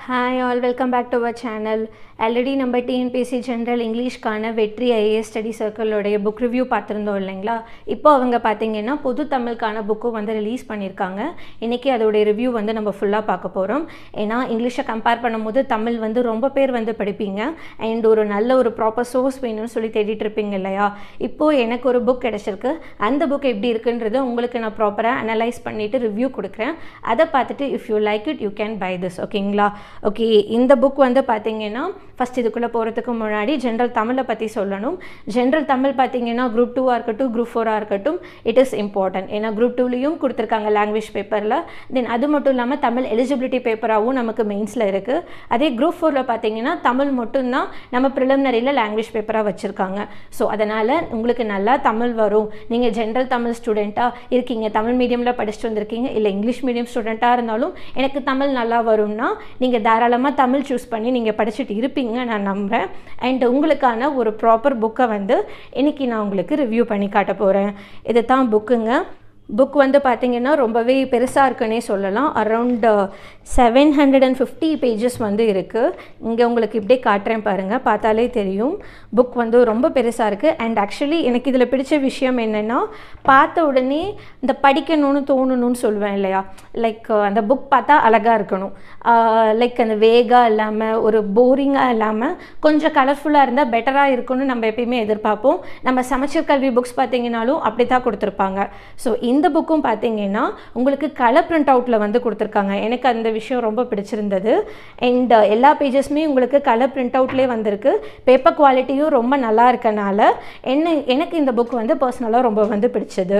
hi all welcome back to our channel already நம்ம TNPSC general இங்கிலீஷ்க்கான Vetri IAS study சர்க்கிளோடைய book review பார்த்துருந்தோம் இல்லைங்களா இப்போ அவங்க பார்த்தீங்கன்னா பொது தமிழுக்கான புக்கும் வந்து ரிலீஸ் பண்ணியிருக்காங்க இன்றைக்கி அதோடைய ரிவ்யூ வந்து நம்ம ஃபுல்லாக பார்க்க போகிறோம் ஏன்னா இங்கிலீஷை கம்பேர் பண்ணும்போது தமிழ் வந்து ரொம்ப பேர் வந்து படிப்பீங்க அண்ட் ஒரு நல்ல ஒரு ப்ராப்பர் சோர்ஸ் வேணும்னு சொல்லி தேடிட்டு இருப்பீங்க இல்லையா இப்போது எனக்கு ஒரு புக் கிடச்சிருக்கு அந்த புக் எப்படி இருக்குன்றது உங்களுக்கு நான் ப்ராப்பராக அனலைஸ் பண்ணிவிட்டு ரிவ்யூ கொடுக்குறேன் அதை பார்த்துட்டு if you like it you can buy this ஓகேங்களா ஓகே இந்த புக் வந்து பார்த்தீங்கன்னா ஃபஸ்ட் இதுக்குள்ளே போகிறதுக்கு முன்னாடி ஜென்ரல் தமிழை பற்றி சொல்லணும் ஜென்ரல் தமிழ் பார்த்தீங்கன்னா குரூப் டூவாக இருக்கட்டும் குரூப் ஃபோராக இருக்கட்டும் இட் இஸ் இம்பார்ட்டன்ட் ஏன்னா குரூப் டூலேயும் கொடுத்துருக்காங்க லாங்குவேஜ் பேப்பரில் தென் அது மட்டும் இல்லாமல் தமிழ் எலிஜிபிலிட்டி பேப்பராகவும் நமக்கு மெயின்ஸில் இருக்குது அதே குரூப் ஃபோரில் பார்த்தீங்கன்னா தமிழ் மட்டும்தான் நம்ம ப்ரிலிமினரியில் லாங்குவேஜ் பேப்பராக வச்சுருக்காங்க ஸோ அதனால் உங்களுக்கு நல்லா தமிழ் வரும் நீங்கள் ஜென்ரல் தமிழ் ஸ்டூடெண்ட்டாக இருக்கீங்க தமிழ் மீடியமில் படிச்சுட்டு வந்திருக்கீங்க இல்லை இங்கிலீஷ் மீடியம் ஸ்டூடெண்ட்டாக இருந்தாலும் எனக்கு தமிழ் நல்லா வரும்னா நீங்கள் தாராளமாக தமிழ் சூஸ் பண்ணி நீங்கள் படிச்சுட்டு இருப்பீங்க நான் நம்புகிறேன் அண்ட் உங்களுக்கான ஒரு ப்ராப்பர் புக்கை வந்து இன்றைக்கி நான் உங்களுக்கு ரிவ்யூ பண்ணி காட்ட போகிறேன் இது தான் புக்குங்க புக் வந்து பார்த்திங்கன்னா ரொம்பவே பெருசாக இருக்குன்னே சொல்லலாம் around seven hundred and fifty pages வந்து இருக்குது இங்கே உங்களுக்கு இப்படியே காட்டுறேன் பாருங்கள் பார்த்தாலே தெரியும் புக் வந்து ரொம்ப பெருசாக இருக்குது அண்ட் ஆக்சுவலி எனக்கு இதில் பிடிச்ச விஷயம் என்னென்னா பார்த்த உடனே இந்த படிக்கணும்னு தோணணும்னு சொல்லுவேன் இல்லையா லைக் அந்த புக் பார்த்தா அழகாக இருக்கணும் லைக் அந்த வேகாக இல்லாமல் ஒரு போரிங்காக இல்லாமல் கொஞ்சம் கலர்ஃபுல்லாக இருந்தால் பெட்டராக இருக்கும்னு நம்ம எப்பயுமே எதிர்பார்ப்போம் நம்ம சமச்சீர் கல்வி புக்ஸ் பார்த்தீங்கன்னாலும் அப்படி தான் கொடுத்துருப்பாங்க ஸோ இந்த புக்கும் பார்த்தீங்கன்னா உங்களுக்கு கலர் பிரிண்ட் அவுட்டில் வந்து கொடுத்துருக்காங்க எனக்கு அந்த விஷயம் ரொம்ப பிடிச்சிருந்தது அண்ட் எல்லா பேஜஸுமே உங்களுக்கு கலர் பிரிண்ட் அவுட்லேயே வந்திருக்கு பேப்பர் குவாலிட்டியும் ரொம்ப நல்லா இருக்கனால என்ன எனக்கு இந்த புக் வந்து பர்சனலாக ரொம்ப வந்து பிடிச்சது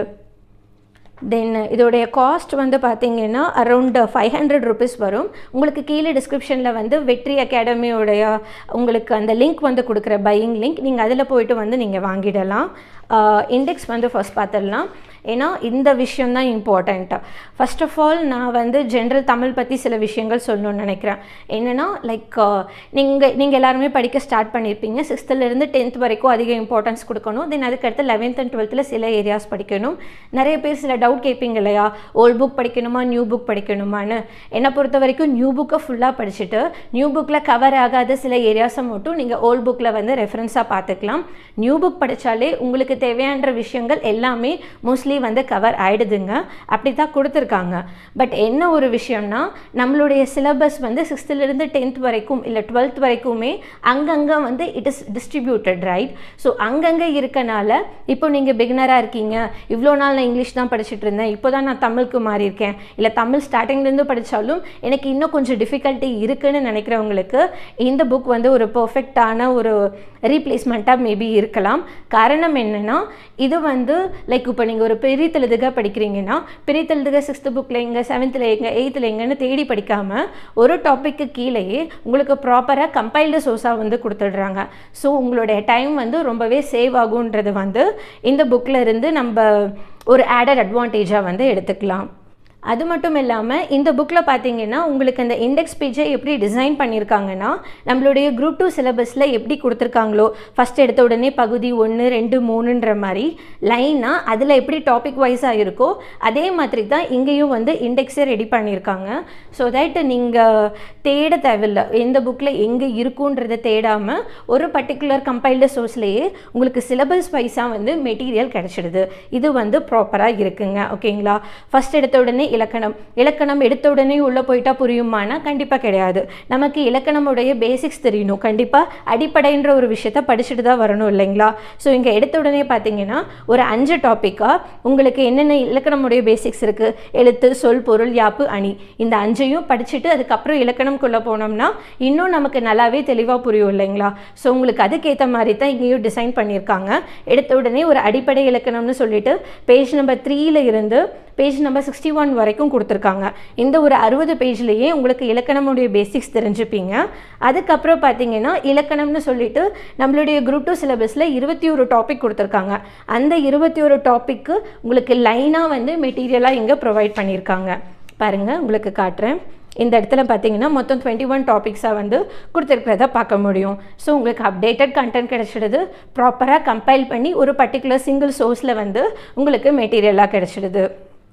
தென் இதோடைய காஸ்ட் வந்து பார்த்தீங்கன்னா அரௌண்ட் ஃபைவ் ஹண்ட்ரட் ருபீஸ் வரும் உங்களுக்கு கீழே டிஸ்கிரிப்ஷனில் வந்து வெற்றி அகாடமியோடைய உங்களுக்கு அந்த லிங்க் வந்து கொடுக்குற பையிங் லிங்க் நீங்கள் அதில் போயிட்டு வந்து நீங்கள் வாங்கிடலாம் இண்டெக்ஸ் வந்து ஃபஸ்ட் பார்த்துடலாம் ஏன்னா இந்த விஷயம் தான் இம்பார்ட்டண்ட்டு ஃபஸ்ட் ஆஃப் ஆல் நான் வந்து ஜென்ரல் தமிழ் பற்றி சில விஷயங்கள் சொல்லணும்னு நினைக்கிறேன் என்னென்னா லைக் நீங்கள் நீங்கள் எல்லாருமே படிக்க ஸ்டார்ட் பண்ணியிருப்பீங்க சிக்ஸ்த்துலேருந்து டென்த் வரைக்கும் அதிக இம்பார்ட்டன்ஸ் கொடுக்கணும் தென் அதுக்கடுத்து லெவன்த் அண்ட் டுவெல்த்தில் சில ஏரியாஸ் படிக்கணும் நிறைய பேர் சில டவுட் கேட்பீங்க இல்லையா ஓல்ட் புக் படிக்கணுமா நியூ புக் படிக்கணுமான்னு என்னை பொறுத்த வரைக்கும் நியூ புக்கை ஃபுல்லாக படிச்சுட்டு நியூ புக்கில் கவர் ஆகாத சில ஏரியாஸை மட்டும் நீங்கள் ஓல்ட் புக்கில் வந்து ரெஃபரன்ஸாக பார்த்துக்கலாம் நியூ புக் படித்தாலே உங்களுக்கு தேவையான விஷயங்கள் எல்லாமே மோஸ்ட்லி வந்து கவர் ஆகிடுதுங்க அப்படி தான் கொடுத்துருக்காங்க பட் என்ன ஒரு விஷயம்னா நம்மளுடைய சிலபஸ் வந்து சிக்ஸ்த்துலேருந்து டென்த் வரைக்கும் இல்லை டுவெல்த் வரைக்குமே அங்கங்கே வந்து it is distributed right so அங்கங்கே இருக்கனால இப்போ நீங்கள் பிகினராக இருக்கீங்க இவ்வளோ நாள் நான் இங்கிலீஷ் தான் படிச்சுட்டு இருந்தேன் இப்போ தான் நான் தமிழுக்கு மாறி இருக்கேன் இல்லை தமிழ் ஸ்டார்டிங்லேருந்து படித்தாலும் எனக்கு இன்னும் கொஞ்சம் டிஃபிகல்ட்டி இருக்குன்னு நினைக்கிறவங்களுக்கு இந்த புக் வந்து ஒரு பர்ஃபெக்டான ஒரு ரீப்ளேஸ்மெண்ட்டாக மேபி இருக்கலாம் காரணம் என்னென்னா இது வந்து லைக் இப்போ நீங்கள் ஒரு பிரித்தெழுதுக படிக்கிறீங்கன்னா பிரித்தெழுதுக சிக்ஸ்த்து புக்கில் எங்கே செவன்த்தில் எங்கே எயித்தில் எங்கன்னு தேடி படிக்காமல் ஒரு டாப்பிக்கு கீழேயே உங்களுக்கு ப்ராப்பராக கம்பைல்டு சோர்ஸாக வந்து கொடுத்துடுறாங்க ஸோ உங்களுடைய டைம் வந்து ரொம்பவே சேவ் ஆகுன்றது வந்து இந்த புக்கில் இருந்து நம்ம ஒரு ஆடட் அட்வான்டேஜாக வந்து எடுத்துக்கலாம் அது மட்டும் இல்லாமல் இந்த புக்கில் பார்த்தீங்கன்னா உங்களுக்கு அந்த இண்டெக்ஸ் பேஜை எப்படி டிசைன் பண்ணியிருக்காங்கன்னா நம்மளுடைய குரூப் டூ சிலபஸில் எப்படி கொடுத்துருக்காங்களோ ஃபஸ்ட் எடுத்த உடனே பகுதி ஒன்று ரெண்டு மூணுன்ற மாதிரி லைனாக அதில் எப்படி டாபிக் வைஸாக இருக்கோ அதே மாதிரி தான் இங்கேயும் வந்து இண்டெக்ஸை ரெடி பண்ணியிருக்காங்க ஸோ தட் நீங்கள் தேட தேவையில்லை எந்த புக்கில் எங்கே இருக்குன்றதை தேடாமல் ஒரு பர்டிகுலர் கம்பைல்டு சோர்ஸ்லேயே உங்களுக்கு சிலபஸ் வைஸாக வந்து மெட்டீரியல் கிடச்சிடுது இது வந்து ப்ராப்பராக இருக்குங்க ஓகேங்களா ஃபஸ்ட் எடுத்த உடனே இலக்கணம் இலக்கணம் எடுத்த உடனே உள்ளே போயிட்டா புரியுமானா கண்டிப்பாக கிடையாது நமக்கு இலக்கணமுடைய பேசிக்ஸ் தெரியணும் கண்டிப்பாக அடிப்படைன்ற ஒரு விஷயத்த படிச்சுட்டு தான் வரணும் இல்லைங்களா ஸோ இங்கே எடுத்த உடனே பார்த்தீங்கன்னா ஒரு அஞ்சு டாப்பிக்காக உங்களுக்கு என்னென்ன இலக்கணமுடைய பேசிக்ஸ் இருக்குது எழுத்து சொல் பொருள் யாப்பு அணி இந்த அஞ்சையும் படிச்சுட்டு அதுக்கப்புறம் இலக்கணம்குள்ளே போனோம்னா இன்னும் நமக்கு நல்லாவே தெளிவாக புரியும் இல்லைங்களா ஸோ உங்களுக்கு அதுக்கேற்ற மாதிரி தான் இங்கேயும் டிசைன் பண்ணியிருக்காங்க எடுத்த உடனே ஒரு அடிப்படை இலக்கணம்னு சொல்லிட்டு பேஜ் நம்பர் த்ரீயில் இருந்து பேஜ் நம்பர் சிக்ஸ்டி ஒன் வரைக்கும் கொடுத்துருக்காங்க இந்த ஒரு அறுபது பேஜ்லேயே உங்களுக்கு இலக்கணமுடைய பேசிக்ஸ் தெரிஞ்சுப்பீங்க அதுக்கப்புறம் பார்த்தீங்கன்னா இலக்கணம்னு சொல்லிட்டு நம்மளுடைய குரூப் டூ சிலபஸில் இருபத்தி ஒரு டாபிக் கொடுத்துருக்காங்க அந்த இருபத்தி ஒரு டாப்பிக்கு உங்களுக்கு லைனாக வந்து மெட்டீரியலாக இங்கே ப்ரொவைட் பண்ணியிருக்காங்க பாருங்கள் உங்களுக்கு காட்டுறேன் இந்த இடத்துல பார்த்தீங்கன்னா மொத்தம் டுவெண்ட்டி ஒன் டாபிக்ஸாக வந்து கொடுத்துருக்கிறத பார்க்க முடியும் ஸோ உங்களுக்கு அப்டேட்டட் கண்டென்ட் கிடச்சிடுது ப்ராப்பராக கம்பைல் பண்ணி ஒரு பர்டிகுலர் சிங்கிள் சோர்ஸில் வந்து உங்களுக்கு மெட்டீரியலாக கிடச்சிடுது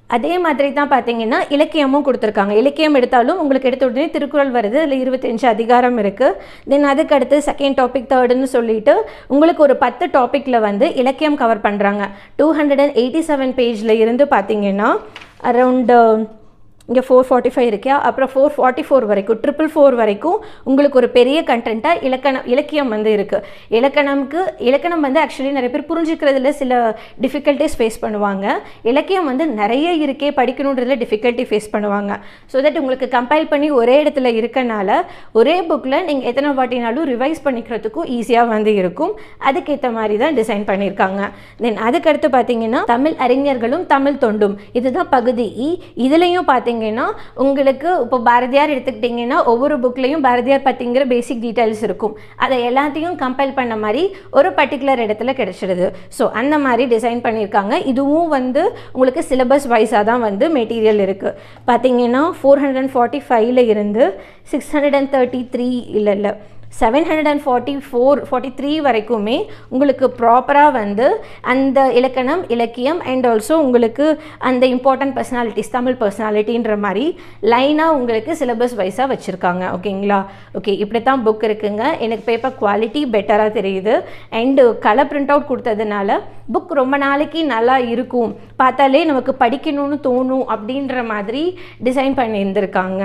அதே மாதிரி தான் பார்த்தீங்கன்னா இலக்கியமும் கொடுத்துருக்காங்க இலக்கியம் எடுத்தாலும் உங்களுக்கு எடுத்த உடனே திருக்குறள் வருது அதில் இருபத்தஞ்சு அதிகாரம் இருக்குது தென் அதுக்கு அடுத்து செகண்ட் டாபிக் தேர்டுன்னு சொல்லிட்டு உங்களுக்கு ஒரு பத்து டாப்பிக்கில் வந்து இலக்கியம் கவர் பண்ணுறாங்க two hundred and eighty seven பேஜில் இருந்து பார்த்தீங்கன்னா அரவுண்டு இங்கே ஃபோர் ஃபார்ட்டி ஃபைவ் இருக்கா அப்புறம் ஃபோர் ஃபார்ட்டி ஃபோர் வரைக்கும் ட்ரிபிள் ஃபோர் வரைக்கும் உங்களுக்கு ஒரு பெரிய கண்டென்ட்டாக இலக்கணம் இலக்கியம் வந்து இருக்குது இலக்கணம்க்கு இலக்கணம் வந்து ஆக்சுவலி நிறைய பேர் புரிஞ்சுக்கிறதுல சில டிஃபிகல்ட்டிஸ் ஃபேஸ் பண்ணுவாங்க இலக்கியம் வந்து நிறைய இருக்கே படிக்கணுன்றதுல டிஃபிகல்ட்டி ஃபேஸ் பண்ணுவாங்க ஸோ தட் உங்களுக்கு கம்பைல் பண்ணி ஒரே இடத்துல இருக்கனால ஒரே புக்கில் நீங்கள் எத்தனை வாட்டினாலும் ரிவைஸ் பண்ணிக்கிறதுக்கும் ஈஸியாக வந்து இருக்கும் அதுக்கேற்ற மாதிரி தான் டிசைன் பண்ணியிருக்காங்க தென் அதுக்கடுத்து பார்த்தீங்கன்னா தமிழ் அறிஞர்களும் தமிழ் தொண்டும் இதுதான் பகுதி இ இதுலேயும் பார்த்தீங்கன்னா உங்களுக்கு இப்போ பாரதியார் எடுத்துக்கிட்டிங்கன்னா ஒவ்வொரு புக்லேயும் பாரதியார் பற்றிங்கிற பேசிக் டீட்டெயில்ஸ் இருக்கும் அதை எல்லாத்தையும் கம்பைல் பண்ண மாதிரி ஒரு பர்டிகுலர் இடத்துல கிடைச்சிடுது ஸோ அந்த மாதிரி டிசைன் பண்ணியிருக்காங்க இதுவும் வந்து உங்களுக்கு சிலபஸ் வைஸாக தான் வந்து மெட்டீரியல் இருக்குது பார்த்தீங்கன்னா ஃபோர் ஹண்ட்ரட் அண்ட் ஃபார்ட்டி ஃபைவ்ல இருந்து six hundred and thirty three இல்லை இல்லை seven hundred and forty four forty three வரைக்குமே உங்களுக்கு ப்ராப்பராக வந்து அந்த இலக்கணம் இலக்கியம் அண்ட் ஆல்சோ உங்களுக்கு அந்த இம்பார்ட்டன்ட் பர்சனாலிட்டிஸ் தமிழ் பர்சனாலிட்டின்ற மாதிரி லைனாக உங்களுக்கு சிலபஸ் வைஸாக வச்சுருக்காங்க ஓகேங்களா ஓகே இப்படி தான் புக் இருக்குங்க எனக்கு பேப்பர் குவாலிட்டி பெட்டராக தெரியுது அண்டு கலர் பிரிண்ட் அவுட் கொடுத்ததுனால புக் ரொம்ப நாளைக்கு நல்லா இருக்கும் பார்த்தாலே நமக்கு படிக்கணும்னு தோணும் அப்படின்ற மாதிரி டிசைன் பண்ணியிருந்திருக்காங்க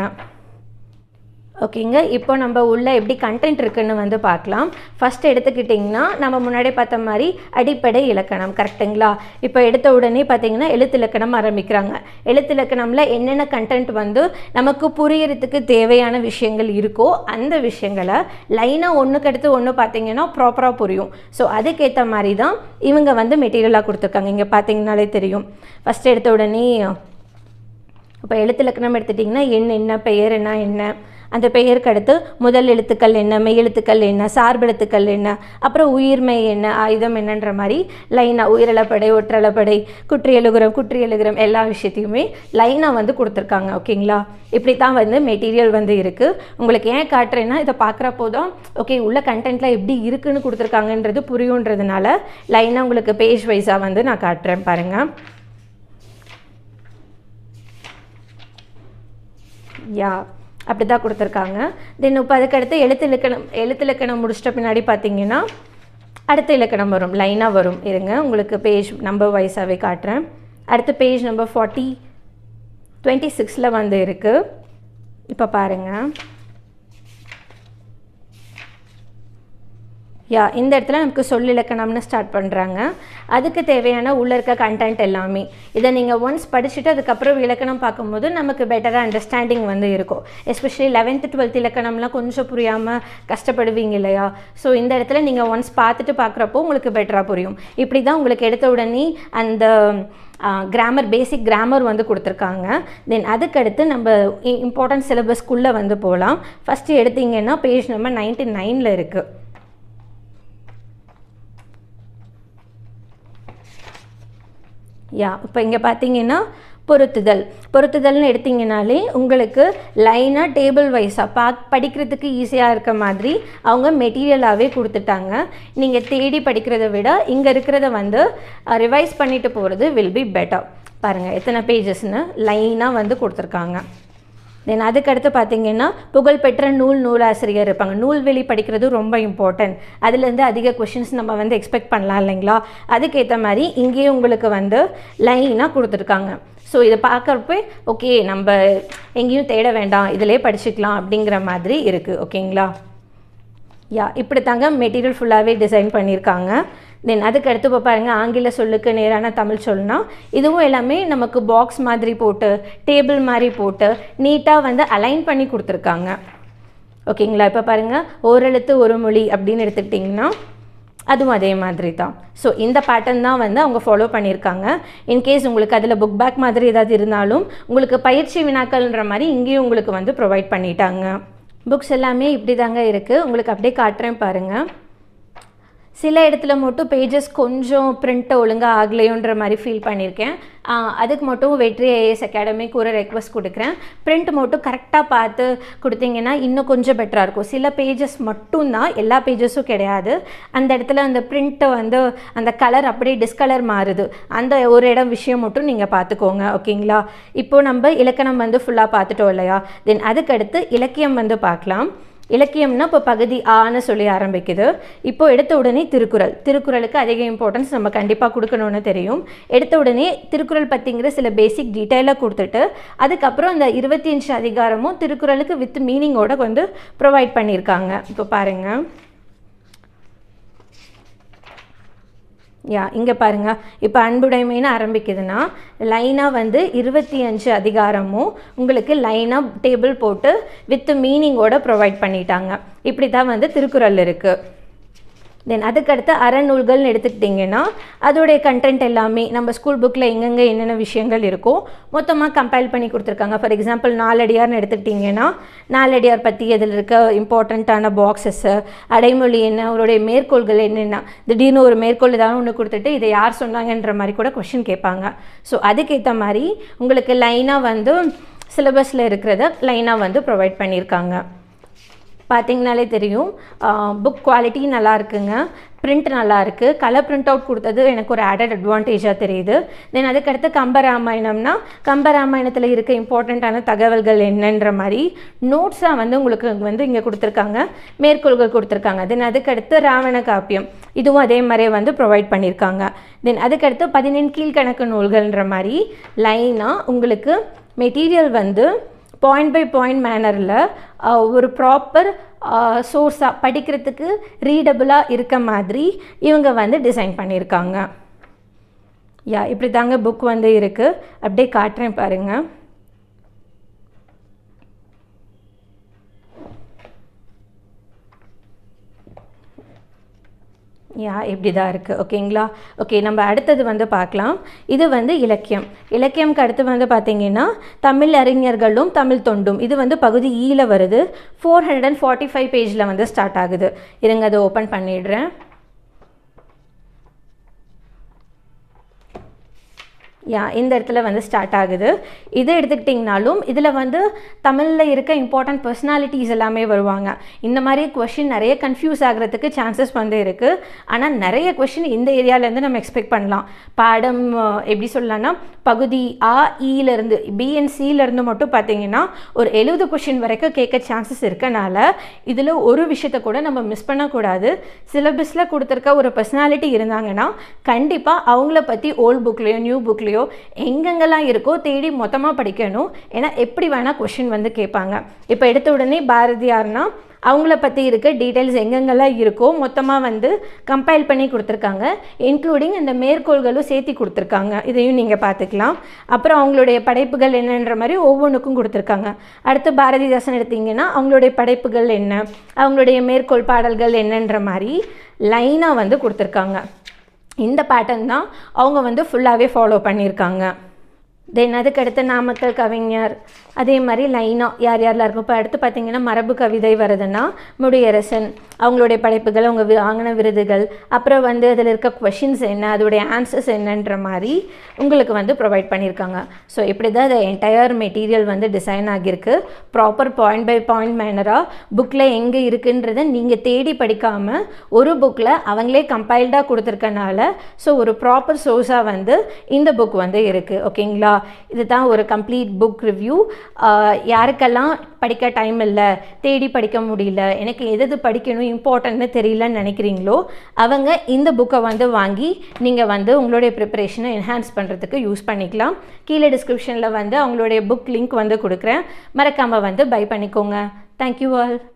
ஓகேங்க இப்போ நம்ம உள்ள எப்படி கண்டென்ட் இருக்குன்னு வந்து பார்க்கலாம் ஃபஸ்ட் எடுத்துக்கிட்டிங்கன்னா நம்ம முன்னாடி பார்த்த மாதிரி அடிப்படை இலக்கணம் கரெக்டுங்களா இப்போ எடுத்த உடனே பார்த்தீங்கன்னா எழுத்து இலக்கணம் ஆரம்பிக்கிறாங்க எழுத்து இலக்கணமில் என்னென்ன கண்டென்ட் வந்து நமக்கு புரியறதுக்கு தேவையான விஷயங்கள் இருக்கோ அந்த விஷயங்களை லைனாக ஒன்றுக்கு அடுத்து ஒன்று பார்த்தீங்கன்னா ப்ராப்பராக புரியும் ஸோ அதுக்கேற்ற மாதிரி தான் இவங்க வந்து மெட்டீரியலாக கொடுத்துருக்காங்க இங்கே பார்த்தீங்கனாலே தெரியும் ஃபஸ்ட் எடுத்த உடனே இப்போ எழுத்து இலக்கணம் எடுத்துட்டிங்கன்னா எண் என்ன பெயர் என்ன என்ன அந்த பெயருக்கு அடுத்து முதல் எழுத்துக்கள் என்ன மெய் எழுத்துக்கள் என்ன சார்பெழுத்துக்கள் என்ன அப்புறம் உயிர்மை என்ன ஆயுதம் என்னன்ற மாதிரி லைனாக உயிரிழப்படை ஒற்றளப்படை குற்றி எழுகுறம் குற்றி எழுகுறம் எல்லா விஷயத்தையுமே லைனாக வந்து கொடுத்துருக்காங்க ஓகேங்களா இப்படி தான் வந்து மெட்டீரியல் வந்து இருக்குது உங்களுக்கு ஏன் காட்டுறேன்னா இதை பார்க்குறப்போ தான் ஓகே உள்ள கண்டென்ட்டில் எப்படி இருக்குன்னு கொடுத்துருக்காங்கன்றது புரியுன்றதுனால லைனாக உங்களுக்கு பேஜ் வைஸாக வந்து நான் காட்டுறேன் பாருங்கள் யா அப்படி தான் கொடுத்துருக்காங்க தென் இப்போ அதுக்கடுத்து எழுத்து இலக்கணம் எழுத்து இலக்கணம் முடிச்சிட்ட பின்னாடி பார்த்தீங்கன்னா அடுத்த இலக்கணம் வரும் லைனாக வரும் இருங்க உங்களுக்கு பேஜ் நம்பர் வைஸாகவே காட்டுறேன் அடுத்த பேஜ் நம்பர் ஃபார்ட்டி டுவெண்ட்டி சிக்ஸில் வந்து இருக்குது இப்போ பாருங்கள் யா இந்த இடத்துல நமக்கு சொல்லிலக்கணம்னு ஸ்டார்ட் பண்ணுறாங்க அதுக்கு தேவையான உள்ளே இருக்க கண்டென்ட் எல்லாமே இதை நீங்கள் ஒன்ஸ் படிச்சுட்டு அதுக்கப்புறம் இலக்கணம் பார்க்கும்போது நமக்கு பெட்டராக அண்டர்ஸ்டாண்டிங் வந்து இருக்கும் எஸ்பெஷலி லெவன்த்து டுவெல்த் இலக்கணம்லாம் கொஞ்சம் புரியாமல் கஷ்டப்படுவீங்க இல்லையா ஸோ இந்த இடத்துல நீங்கள் ஒன்ஸ் பார்த்துட்டு பார்க்குறப்போ உங்களுக்கு பெட்டராக புரியும் இப்படி தான் உங்களுக்கு எடுத்த உடனே அந்த கிராமர் பேசிக் கிராமர் வந்து கொடுத்துருக்காங்க தென் அதுக்கடுத்து நம்ம இம்பார்ட்டன்ட் சிலபஸ்க்குள்ளே வந்து போகலாம் ஃபஸ்ட்டு எடுத்தீங்கன்னா பேஜ் நம்பர் நைன்டி நைனில் இருக்குது யா இப்போ இங்கே பார்த்தீங்கன்னா பொருத்துதல் பொருத்துதல்னு எடுத்தீங்கனாலே உங்களுக்கு லைனாக டேபிள் வைஸாக பா படிக்கிறதுக்கு ஈஸியாக இருக்க மாதிரி அவங்க மெட்டீரியலாகவே கொடுத்துட்டாங்க நீங்கள் தேடி படிக்கிறத விட இங்கே இருக்கிறத வந்து ரிவைஸ் பண்ணிட்டு போகிறது வில் பி பெட்டர் பாருங்கள் எத்தனை பேஜஸ்னு லைனாக வந்து கொடுத்துருக்காங்க தென் அதுக்கடுத்து பார்த்தீங்கன்னா புகழ்பெற்ற நூல் நூலாசிரியர் இருப்பாங்க நூல்வெளி படிக்கிறது ரொம்ப இம்பார்ட்டன்ட் அதுலேருந்து அதிக கொஷின்ஸ் நம்ம வந்து எக்ஸ்பெக்ட் பண்ணலாம் இல்லைங்களா அதுக்கேற்ற மாதிரி இங்கேயும் உங்களுக்கு வந்து லைனாக கொடுத்துருக்காங்க ஸோ இதை பார்க்குறப்ப ஓகே நம்ம எங்கேயும் தேட வேண்டாம் இதிலே படிச்சுக்கலாம் அப்படிங்கிற மாதிரி இருக்குது ஓகேங்களா யா இப்படி தாங்க மெட்டீரியல் ஃபுல்லாகவே டிசைன் பண்ணியிருக்காங்க தென் அதுக்கு அடுத்து இப்போ பாருங்கள் ஆங்கில சொல்லுக்கு நேரான தமிழ் சொல்லுனா இதுவும் எல்லாமே நமக்கு பாக்ஸ் மாதிரி போட்டு டேபிள் மாதிரி போட்டு நீட்டாக வந்து அலைன் பண்ணி கொடுத்துருக்காங்க ஓகேங்களா இப்போ பாருங்கள் ஓரெழுத்து ஒரு மொழி அப்படின்னு எடுத்துக்கிட்டிங்கன்னா அதுவும் அதே மாதிரி தான் ஸோ இந்த பேட்டர்ன் தான் வந்து அவங்க ஃபாலோ பண்ணியிருக்காங்க இன்கேஸ் உங்களுக்கு அதில் புக் பேக் மாதிரி ஏதாவது இருந்தாலும் உங்களுக்கு பயிற்சி வினாக்கள்ன்ற மாதிரி இங்கேயும் உங்களுக்கு வந்து ப்ரொவைட் பண்ணிட்டாங்க புக்ஸ் எல்லாமே இப்படி தாங்க இருக்குது உங்களுக்கு அப்படியே காட்டுறேன் பாருங்கள் சில இடத்துல மட்டும் பேஜஸ் கொஞ்சம் பிரிண்ட் ஒழுங்காக ஆகலையோன்ற மாதிரி ஃபீல் பண்ணியிருக்கேன் ஆஹ் அதுக்கு மட்டும் வெற்றி ஐஏஎஸ் அகாடமிக்கு ஒரு ரெக்வஸ்ட் கொடுக்குறேன் பிரிண்ட் மட்டும் கரெக்டாக பார்த்து கொடுத்தீங்கன்னா இன்னும் கொஞ்சம் பெட்டராக இருக்கும் சில பேஜஸ் மட்டும்தான் எல்லா பேஜஸும் கிடையாது அந்த இடத்துல அந்த பிரிண்ட்டை வந்து அந்த கலர் அப்படியே டிஸ்கலர் மாறுது அந்த ஒரு இடம் விஷயம் மட்டும் நீங்கள் பார்த்துக்கோங்க ஓகேங்களா இப்போ நம்ம இலக்கணம் வந்து ஃபுல்லாக பார்த்துட்டோம் இல்லையா தென் அதுக்கடுத்து இலக்கியம் வந்து பார்க்கலாம் இலக்கியம்னா இப்போ பகுதி ஆன்னு சொல்லி ஆரம்பிக்குது இப்போ எடுத்த உடனே திருக்குறள் திருக்குறளுக்கு அதிக இம்பார்ட்டன்ஸ் நம்ம கண்டிப்பாக கொடுக்கணும்னு தெரியும் எடுத்த உடனே திருக்குறள் பற்றிங்கிற சில பேசிக் டீட்டெயிலாக கொடுத்துட்டு அதுக்கப்புறம் அந்த இருபத்தி அஞ்சு அதிகாரமும் திருக்குறளுக்கு வித் மீனிங்கோட வந்து ப்ரொவைட் பண்ணியிருக்காங்க இப்போ பாருங்கள் யா இங்கே பாருங்க இப்போ அன்புடைமைன்னு ஆரம்பிக்குதுன்னா லைனாக வந்து இருபத்தி அஞ்சு அதிகாரமும் உங்களுக்கு லைனாக டேபிள் போட்டு வித் மீனிங்கோட ப்ரொவைட் பண்ணிட்டாங்க இப்படி தான் வந்து திருக்குறள் இருக்குது தென் அதுக்கடுத்து அறநூல்கள்னு எடுத்துக்கிட்டிங்கன்னா அதோடைய கண்டென்ட் எல்லாமே நம்ம ஸ்கூல் புக்கில் எங்கெங்கே என்னென்ன விஷயங்கள் இருக்கோ மொத்தமாக கம்பைல் பண்ணி கொடுத்துருக்காங்க ஃபார் எக்ஸாம்பிள் நாலடியார்னு எடுத்துக்கிட்டிங்கன்னா நாலடியார் பற்றி அதில் இருக்க இம்பார்ட்டண்ட்டான பாக்ஸஸ்ஸு அடைமொழி என்ன அவருடைய மேற்கோள்கள் என்னென்ன திடீர்னு ஒரு மேற்கோள் ஏதாவது ஒன்று கொடுத்துட்டு இதை யார் சொன்னாங்கன்ற மாதிரி கூட கொஷின் கேட்பாங்க ஸோ அதுக்கேற்ற மாதிரி உங்களுக்கு லைனாக வந்து சிலபஸில் இருக்கிறத லைனாக வந்து ப்ரொவைட் பண்ணியிருக்காங்க பார்த்தீங்கனாலே தெரியும் புக் குவாலிட்டி நல்லா இருக்குங்க பிரிண்ட் நல்லா இருக்கு கலர் பிரிண்ட் அவுட் கொடுத்தது எனக்கு ஒரு ஆடட் அட்வான்டேஜாக தெரியுது தென் அதுக்கடுத்து கம்பராமாயணம்னா கம்பராமாயணத்தில் இருக்க இம்பார்ட்டண்ட்டான தகவல்கள் என்னன்ற மாதிரி நோட்ஸாக வந்து உங்களுக்கு வந்து இங்கே கொடுத்துருக்காங்க மேற்கோள்கள் கொடுத்துருக்காங்க தென் அதுக்கடுத்து ராவண காப்பியம் இதுவும் அதே மாதிரியே வந்து ப்ரொவைட் பண்ணியிருக்காங்க தென் அதுக்கடுத்து பதினெண் கீழ்கணக்கு நூல்கள்ன்ற மாதிரி லைனாக உங்களுக்கு மெட்டீரியல் வந்து பாயிண்ட் பை பாயிண்ட் மேனரில் ஒரு ப்ராப்பர் சோர்ஸாக படிக்கிறதுக்கு ரீடபுளாக இருக்க மாதிரி இவங்க வந்து டிசைன் பண்ணியிருக்காங்க யா இப்படி தாங்க புக் வந்து இருக்குது அப்படியே காட்டுறேன் பாருங்கள் யா இப்படி தான் இருக்குது ஓகேங்களா ஓகே நம்ம அடுத்தது வந்து பார்க்கலாம் இது வந்து இலக்கியம் இலக்கியம்க்கு அடுத்து வந்து பார்த்தீங்கன்னா தமிழ் அறிஞர்களும் தமிழ் தொண்டும் இது வந்து பகுதி ஈல வருது four hundred and forty five பேஜில் வந்து ஸ்டார்ட் ஆகுது இருங்க அதை ஓப்பன் பண்ணிடுறேன் யா இந்த இடத்துல வந்து ஸ்டார்ட் ஆகுது இது எடுத்துக்கிட்டிங்கனாலும் இதில் வந்து தமிழில் இருக்க இம்பார்ட்டன்ட் பர்சனாலிட்டிஸ் எல்லாமே வருவாங்க இந்த மாதிரி கொஷின் நிறைய கன்ஃபியூஸ் ஆகிறதுக்கு சான்சஸ் வந்து இருக்குது ஆனால் நிறைய கொஷின் இந்த ஏரியாவிலேருந்து நம்ம எக்ஸ்பெக்ட் பண்ணலாம் பாடம் அஹ், எப்படி சொல்லலாம்னா பகுதி ஆ இலேருந்து பிஎன்சியிலேருந்து மட்டும் பார்த்தீங்கன்னா ஒரு எழுபது கொஷின் வரைக்கும் கேட்க சான்சஸ் இருக்கனால இதில் ஒரு விஷயத்தை கூட நம்ம மிஸ் பண்ணக்கூடாது சிலபஸில் கொடுத்துருக்க ஒரு பர்சனாலிட்டி இருந்தாங்கன்னா கண்டிப்பாக அவங்கள பற்றி ஓல்ட் புக்லேயோ நியூ புக்லேயோ எங்கெங்கெல்லாம் இருக்கோ தேடி மொத்தமாக படிக்கணும் ஏன்னா எப்படி வேணால் கொஷின் வந்து கேட்பாங்க இப்போ எடுத்த உடனே பாரதியார்னா அவங்கள பற்றி இருக்க டீட்டெயில்ஸ் எங்கெங்கெல்லாம் இருக்கோ மொத்தமாக வந்து கம்பைல் பண்ணி கொடுத்துருக்காங்க இன்க்ளூடிங் இந்த மேற்கோள்களும் சேர்த்து கொடுத்துருக்காங்க இதையும் நீங்கள் பார்த்துக்கலாம் அப்புறம் அவங்களுடைய படைப்புகள் என்னன்ற மாதிரி ஒவ்வொன்றுக்கும் கொடுத்துருக்காங்க அடுத்து பாரதிதாசன் எடுத்தீங்கன்னா அவங்களுடைய படைப்புகள் என்ன அவங்களுடைய மேற்கோள் பாடல்கள் என்னன்ற மாதிரி லைனாக வந்து கொடுத்துருக்காங்க இந்த பேட்டர்ன் தான் அவங்க வந்து ஃபுல்லாகவே ஃபாலோ பண்ணியிருக்காங்க தென் அதுக்கடுத்து நாமக்கல் கவிஞர் அதே மாதிரி லைனாக யார் யாரெல்லாம் இருக்கும் இப்போ அடுத்து பார்த்தீங்கன்னா மரபு கவிதை வருதுன்னா முடியரசன் அவங்களுடைய படைப்புகள் அவங்க வி- வாங்கின விருதுகள் அப்புறம் வந்து அதில் இருக்க கொஷின்ஸ் என்ன அதோடைய ஆன்சர்ஸ் என்னன்ற மாதிரி உங்களுக்கு வந்து ப்ரொவைட் பண்ணியிருக்காங்க ஸோ இப்படி தான் இந்த என்டையர் மெட்டீரியல் வந்து டிசைன் ஆகியிருக்கு ப்ராப்பர் பாயிண்ட் பை பாயிண்ட் மேனராக புக்கில் எங்கே இருக்குன்றதை நீங்கள் தேடி படிக்காமல் ஒரு புக்கில் அவங்களே கம்பைல்டாக கொடுத்துருக்கனால ஸோ ஒரு ப்ராப்பர் சோர்ஸாக வந்து இந்த புக் வந்து இருக்குது ஓகேங்களா இதுதான் ஒரு கம்ப்ளீட் புக் ரிவ்யூ யாருக்கெல்லாம் படிக்க டைம் இல்லை தேடி படிக்க முடியல எனக்கு எது எது படிக்கணும் இம்பார்ட்டன்ட்னு தெரியலன்னு நினைக்கிறீங்களோ அவங்க இந்த புக்கை வந்து வாங்கி நீங்கள் வந்து உங்களுடைய ப்ரிப்பரேஷனை என்ஹான்ஸ் பண்ணுறதுக்கு யூஸ் பண்ணிக்கலாம் கீழே டிஸ்கிரிப்ஷனில் வந்து அவங்களுடைய புக் லிங்க் வந்து கொடுக்குறேன் மறக்காமல் வந்து பை பண்ணிக்கோங்க தேங்க்யூ ஆல்